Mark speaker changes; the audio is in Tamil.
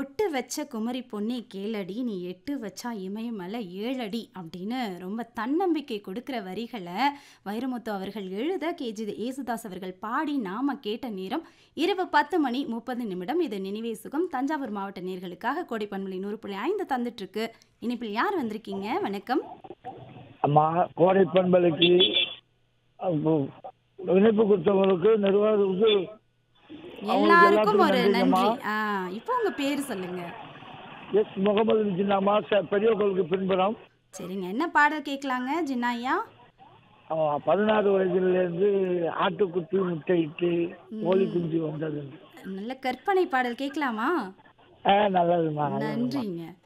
Speaker 1: பொட்டு வச்ச குமரி பொன்னே கேளடி நீ எட்டு வச்சா இமயமலை ஏழடி அப்படின்னு ரொம்ப தன்னம்பிக்கை கொடுக்கிற வரிகளை வைரமுத்து அவர்கள் எழுத கேஜி ஏசுதாஸ் அவர்கள் பாடி நாம கேட்ட நேரம் இரவு பத்து மணி முப்பது நிமிடம் இது நினைவே சுகம் தஞ்சாவூர் மாவட்ட நேர்களுக்காக கோடை பண்பலை நூறு புள்ளி ஐந்து தந்துட்டு இருக்கு இனிப்பில் யார் வந்திருக்கீங்க வணக்கம்
Speaker 2: அம்மா கோடை பண்பலைக்கு அப்போ இணைப்பு கொடுத்தவங்களுக்கு நிர்வாகத்துக்கு அவங்களுக்கு
Speaker 1: எல்லாருக்கும் ஒரு
Speaker 2: எல்லாத்துக்கும்
Speaker 1: நன்றி
Speaker 2: நன்றிங்கம்மா.
Speaker 1: ஆ இப்போ உங்க பேர் சொல்லுங்க
Speaker 2: எஸ் முகமது ஜின்னாமா ச- பெரிய கோளுக்கு பின்புறம்
Speaker 1: சரிங்க என்ன பாடல் கேட்கலாங்க ஜின்னாயா
Speaker 2: அவன் பதினாறு வயதிலிருந்து ஆட்டுக்குட்டி முட்டையிட்டு கோழி குஞ்சு வந்தது
Speaker 1: நல்ல கற்பனை பாடல் கேட்கலாமா
Speaker 2: ஆ நல்லதுமா நல்லதுமா
Speaker 1: நன்றிங்க